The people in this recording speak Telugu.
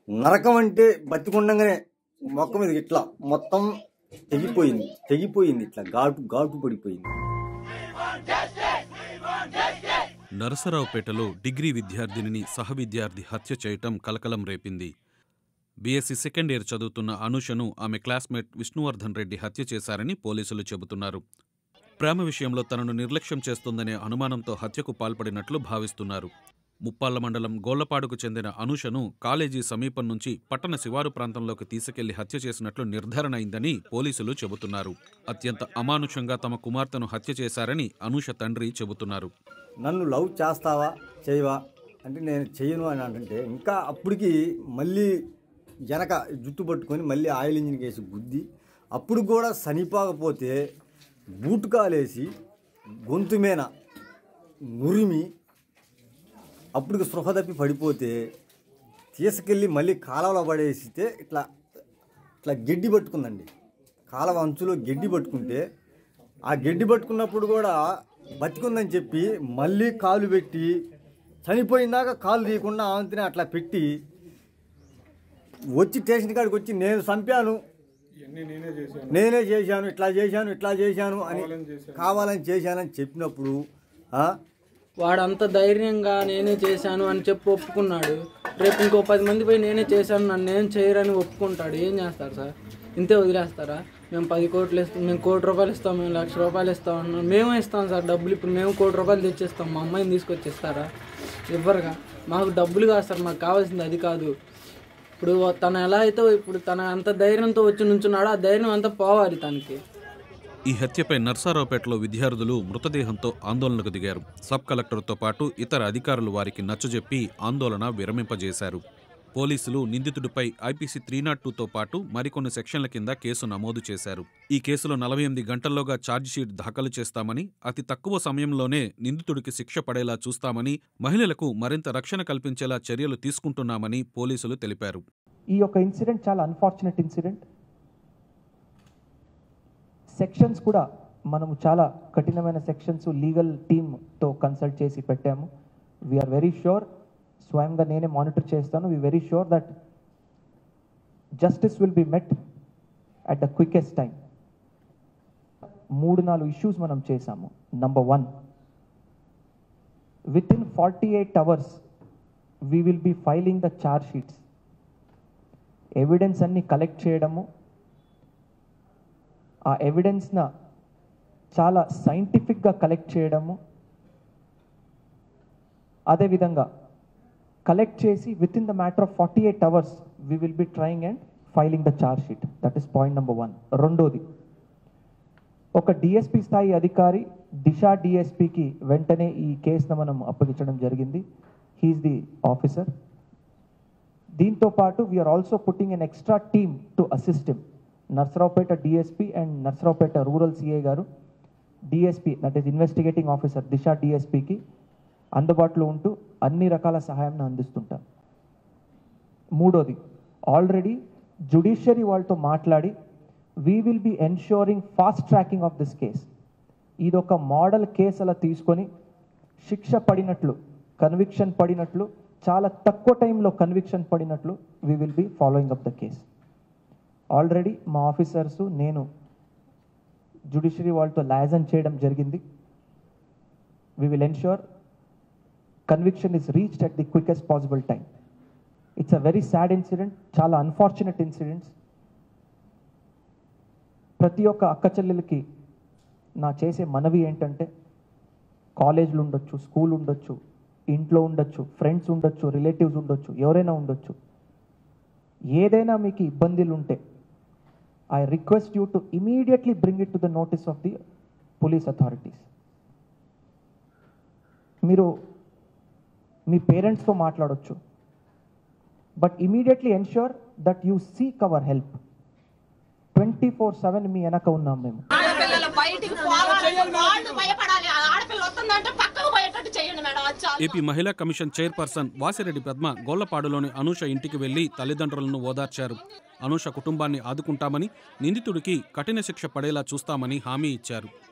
నరకం అంటే బతికుండగానే మొక్క మీద ఇట్లా మొత్తం తెగిపోయింది తెగిపోయింది ఇట్లా ఘాటు ఘాటు పడిపోయింది నరసరావుపేటలో డిగ్రీ విద్యార్థినిని సహ విద్యార్థి హత్య చేయటం కలకలం రేపింది బీఎస్సీ సెకండ్ ఇయర్ చదువుతున్న అనూషను ఆమె క్లాస్మేట్ విష్ణువర్ధన్ రెడ్డి హత్య చేశారని పోలీసులు చెబుతున్నారు ప్రేమ విషయంలో తనను నిర్లక్ష్యం చేస్తుందనే అనుమానంతో హత్యకు పాల్పడినట్లు భావిస్తున్నారు ముప్పాళ్ల మండలం గోళ్లపాడుకు చెందిన అనూషను కాలేజీ సమీపం నుంచి పట్టణ శివారు ప్రాంతంలోకి తీసుకెళ్లి హత్య చేసినట్లు నిర్ధారణ అయిందని పోలీసులు చెబుతున్నారు అత్యంత అమానుషంగా తమ కుమార్తెను హత్య చేశారని అనూష తండ్రి చెబుతున్నారు నన్ను లవ్ చేస్తావా చేయవా అంటే నేను చేయను అని అంటే ఇంకా అప్పటికి మళ్ళీ వెనక జుట్టు పట్టుకొని మళ్ళీ ఆయిల్ ఇంజిన్ వేసి గుద్ది అప్పుడు కూడా సనిపోకపోతే బూట్ కాలేసి గొంతు మీద నురిమి అప్పుడు స్పృహ తప్పి పడిపోతే తీసుకెళ్ళి మళ్ళీ కాలువలో పడేసితే ఇట్లా ఇట్లా గడ్డి పట్టుకుందండి కాలువ అంచులో గడ్డి పట్టుకుంటే ఆ గడ్డి పట్టుకున్నప్పుడు కూడా బతికుందని చెప్పి మళ్ళీ కాలు పెట్టి చనిపోయిందాక కాలు తీయకుండా ఆమెతిని అట్లా పెట్టి వచ్చి స్టేషన్ కాడికి వచ్చి నేను చంపాను నేనే చేశాను ఇట్లా చేశాను ఇట్లా చేశాను అని కావాలని చేశానని చెప్పినప్పుడు ఆ, వాడు అంత ధైర్యంగా నేనే చేశాను అని చెప్పి ఒప్పుకున్నాడు రేపు ఇంకో పది మంది పోయి నేనే చేశాను నన్ను ఏం చేయరని ఒప్పుకుంటాడు ఏం చేస్తారు సార్ ఇంతే వదిలేస్తారా మేము పది కోట్లు ఇస్తాం మేము కోటి రూపాయలు ఇస్తాం మేము లక్ష రూపాయలు ఇస్తాం అన్నాం మేము ఇస్తాం సార్ డబ్బులు ఇప్పుడు మేము కోటి రూపాయలు తెచ్చిస్తాం మా అమ్మాయిని తీసుకొచ్చి ఇస్తారా ఇవ్వరుగా మాకు డబ్బులు కాదు సార్ మాకు కావాల్సింది అది కాదు ఇప్పుడు తను ఎలా అయితే ఇప్పుడు తన అంత ధైర్యంతో వచ్చి నుంచున్నాడో ఆ ధైర్యం అంతా పోవాలి తనకి ఈ హత్యపై నర్సారావుపేటలో విద్యార్థులు మృతదేహంతో ఆందోళనకు దిగారు సబ్ కలెక్టర్తో పాటు ఇతర అధికారులు వారికి నచ్చజెప్పి ఆందోళన విరమింపజేశారు పోలీసులు నిందితుడిపై ఐపీసీ త్రీ నాట్ టూతో పాటు మరికొన్ని సెక్షన్ల కింద కేసు నమోదు చేశారు ఈ కేసులో నలభై ఎనిమిది గంటల్లోగా ఛార్జిషీట్ దాఖలు చేస్తామని అతి తక్కువ సమయంలోనే నిందితుడికి శిక్ష పడేలా చూస్తామని మహిళలకు మరింత రక్షణ కల్పించేలా చర్యలు తీసుకుంటున్నామని పోలీసులు తెలిపారు ఈ యొక్క ఇన్సిడెంట్ చాలా అన్ఫార్చునేట్ ఇన్సిడెంట్ సెక్షన్స్ కూడా మనము చాలా కఠినమైన సెక్షన్స్ లీగల్ టీమ్తో కన్సల్ట్ చేసి పెట్టాము వీఆర్ వెరీ ష్యూర్ స్వయంగా నేనే మానిటర్ చేస్తాను we very sure that justice will be met at the quickest time మూడు నాలుగు ఇష్యూస్ మనం చేశాము number one within forty eight hours we will be filing the charge sheets evidence అన్ని కలెక్ట్ చేయడము ఆ ఎవిడెన్స్న చాలా సైంటిఫిక్గా కలెక్ట్ చేయడము అదేవిధంగా కలెక్ట్ చేసి within the matter of forty eight hours we will be trying and filing the charge sheet that is point number one రెండోది ఒక డిఎస్పి స్థాయి అధికారి దిశా డిఎస్పికి వెంటనే ఈ కేసును మనం అప్పగించడం జరిగింది హీఈస్ ది ఆఫీసర్ దీంతో పాటు we are also putting an extra team to assist him Narasaraopet DSP and Narasaraopet rural CI garu DSP that is investigating officer Disha డిఎస్పికి అందుబాటులో ఉంటూ అన్ని రకాల సహాయం అందిస్తుంటారు మూడోది ఆల్రెడీ జుడిషియరీ వాళ్ళతో మాట్లాడి we will be ensuring fast tracking of this case ఇది ఒక మోడల్ కేసు అలా తీసుకొని శిక్ష పడినట్లు కన్విక్షన్ పడినట్లు చాలా తక్కువ టైంలో కన్విక్షన్ పడినట్లు we will be following up the case already మా ఆఫీసర్స్ నేను జుడిషియరీ వాళ్ళతో లైజన్ చేయడం జరిగింది we will ensure conviction is reached at the quickest possible time it's a very sad incident చాలా అన్ఫార్చునేట్ ఇన్సిడెంట్స్ ప్రతి ఒక్క అక్క చెల్లెలకి నా చేసే మనవి ఏంటంటే కాలేజ్లు ఉండొచ్చు స్కూల్ ఉండొచ్చు ఇంట్లో ఉండొచ్చు ఫ్రెండ్స్ ఉండొచ్చు రిలేటివ్స్ ఉండొచ్చు ఎవరైనా ఉండొచ్చు ఏదైనా మీకు ఇబ్బందులు ఉంటే I request you to immediately bring it to the notice of the police authorities మీరు మీ పేరెంట్స్తో మాట్లాడొచ్చు but immediately ensure that you seek our help twenty four seven మీ వెనక ఉన్నాం మేము ఆడపిల్లలు బయటికి పోవాలి వాళ్ళు భయపడాలి ఆ ఆడపిల్ల వస్తుందంటే పక్కకు పోయేటట్టు చేయండి మేడం అది చాలు ఏపీ మహిళా కమిషన్ చైర్పర్సన్ వాసిరెడ్డి పద్మ గోళ్లపాడులోని అనూష ఇంటికి వెళ్లి తల్లిదండ్రులను ఓదార్చారు అనూష కుటుంబాన్ని ఆదుకుంటామని నిందితుడికి కఠిన శిక్ష పడేలా చూస్తామని హామీ ఇచ్చారు